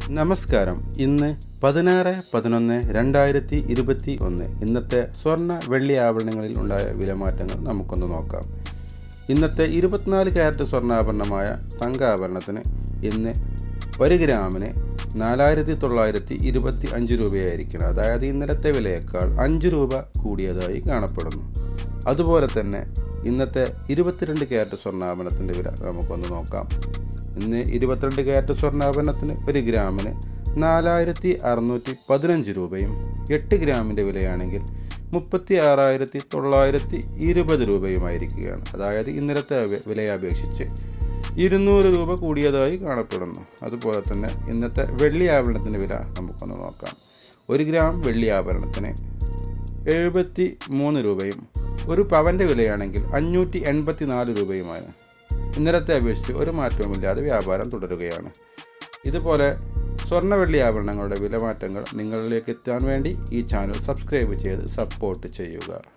നമസ്കാരം ഇന്ന് പതിനാറ് പതിനൊന്ന് രണ്ടായിരത്തി ഇരുപത്തി ഒന്ന് ഇന്നത്തെ സ്വർണ്ണ വെള്ളി ആഭരണങ്ങളിൽ ഉണ്ടായ വിലമാറ്റങ്ങൾ നമുക്കൊന്ന് നോക്കാം ഇന്നത്തെ ഇരുപത്തിനാല് ക്യാരറ്റ് സ്വർണ്ണാഭരണമായ തങ്കാഭരണത്തിന് ഇന്ന് ഒരു ഗ്രാമിന് നാലായിരത്തി തൊള്ളായിരത്തി ഇരുപത്തി അഞ്ച് രൂപയായിരിക്കണം അതായത് ഇന്നലത്തെ വിലയേക്കാൾ അഞ്ച് രൂപ കൂടിയതായി കാണപ്പെടുന്നു അതുപോലെ തന്നെ ഇന്നത്തെ ഇരുപത്തിരണ്ട് ക്യാരറ്റ് സ്വർണ്ണാഭരണത്തിൻ്റെ വില നമുക്കൊന്ന് നോക്കാം ഇന്ന് ഇരുപത്തിരണ്ട് ക്യാരറ്റ് സ്വർണ്ണാഭരണത്തിന് ഒരു ഗ്രാമിന് നാലായിരത്തി അറുന്നൂറ്റി പതിനഞ്ച് രൂപയും എട്ട് ഗ്രാമിൻ്റെ വിലയാണെങ്കിൽ മുപ്പത്തി ആറായിരത്തി തൊള്ളായിരത്തി ഇരുപത് രൂപയുമായിരിക്കുകയാണ് അതായത് ഇന്നലത്തെ വി- വിലയെ അപേക്ഷിച്ച് ഇരുന്നൂറ് രൂപ കൂടിയതായി കാണപ്പെടുന്നു അതുപോലെ തന്നെ ഇന്നത്തെ വെള്ളി ആഭരണത്തിൻ്റെ വില നമുക്കൊന്ന് നോക്കാം ഒരു ഗ്രാം വെള്ളി ആഭരണത്തിന് എഴുപത്തി മൂന്ന് രൂപയും ഒരു പവൻ്റെ വിലയാണെങ്കിൽ അഞ്ഞൂറ്റി എൺപത്തി നാല് രൂപയുമാണ് ഇന്നലത്തെ അപേക്ഷിച്ച് ഒരു മാറ്റവുമില്ലാതെ വ്യാപാരം തുടരുകയാണ് ഇതുപോലെ സ്വർണ്ണ വെള്ളി ആഭരണങ്ങളുടെ വിലമാറ്റങ്ങൾ നിങ്ങളിലേക്ക് എത്താൻ വേണ്ടി ഈ ചാനൽ സബ്സ്ക്രൈബ് ചെയ്ത് സപ്പോർട്ട് ചെയ്യുക